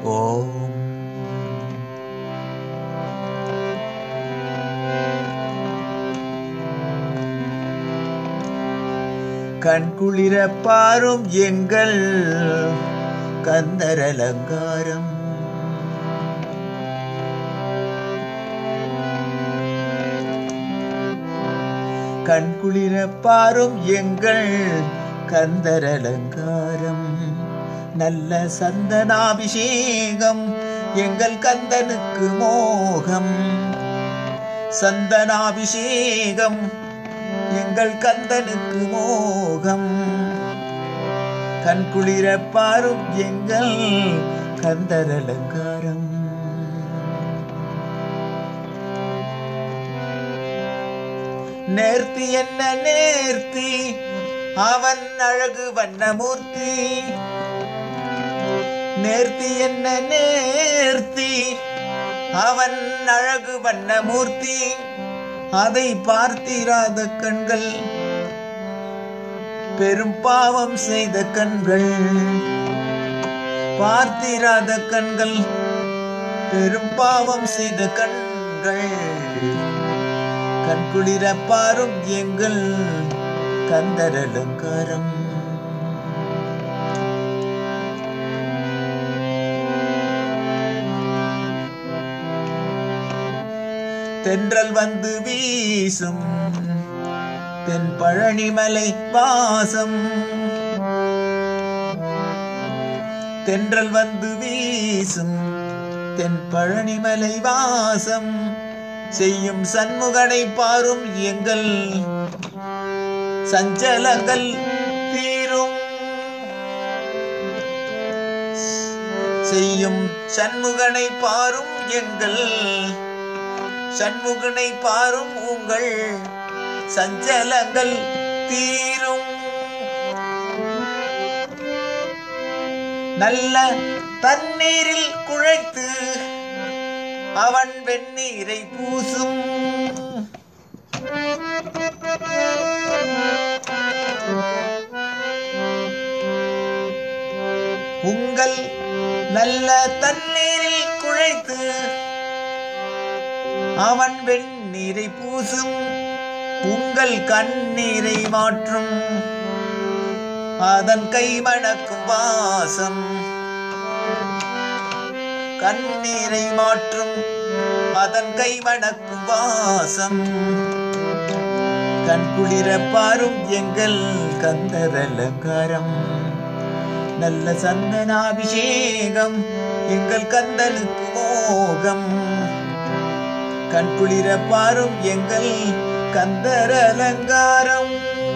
ஓம் கண்குளிர பாரும் எங்கள் கந்தர் அலங்காரம் கண்குளிர பாரும் எங்கள் கந்தர் அலங்காரம் நல்ல சந்தனாபிஷேகம் எங்கள் கந்தனுக்கு மோகம் சந்தனாபிஷேகம் எங்கள் கந்தனுக்கு மோகம் கண்குளிர பாரும் எங்கள் கந்தர் அலங்காரம் நேர்த்தி என்ன நேர்த்தி அவன் அழகு வண்ணமூர்த்தி நேர்த்தி என்ன நேர்த்தி அவன் அழகு வண்ணமூர்த்தி அதை பார்த்திராத கண்கள் பெரும் பாவம் செய்த கண்கள் பார்த்திராத கண்கள் பெரும் பாவம் செய்த கண்கள் கண்குளிர பாரும் எங்கள் கந்தர் அலங்காரம் தென்றல் வந்து வீசும் தென் பழனிமலை வாசம் தென்றல் வந்து வீசும் தென் பழனிமலை வாசம் செய்யும் சண்முகனை பாரும் எங்கள் சஞ்சலங்கள் தீரும் செய்யும் சண்முகனை பாரும் எங்கள் சண்முகனை பாரும் உங்கள் சஞ்சலங்கள் தீரும் நல்ல தண்ணீரில் குழைத்து அவன் வெந்நீரை பூசும் உங்கள் நல்ல தண்ணீரில் குழைத்து அவன் வெந்நீரை பூசும் உங்கள் கண்ணீரை மாற்றும் அதன் கை மணக்கும் வாசம் கண்ணீரை மாற்றும் அதன் கை மணக்கும் வாசம் கண்குளிர பாரும் எங்கள் கந்தர் அலங்காரம் நல்ல சந்தனாபிஷேகம் எங்கள் கந்தனுக்கு மோகம் கண்குளிர பாரும் எங்கள் கந்தர் அலங்காரம்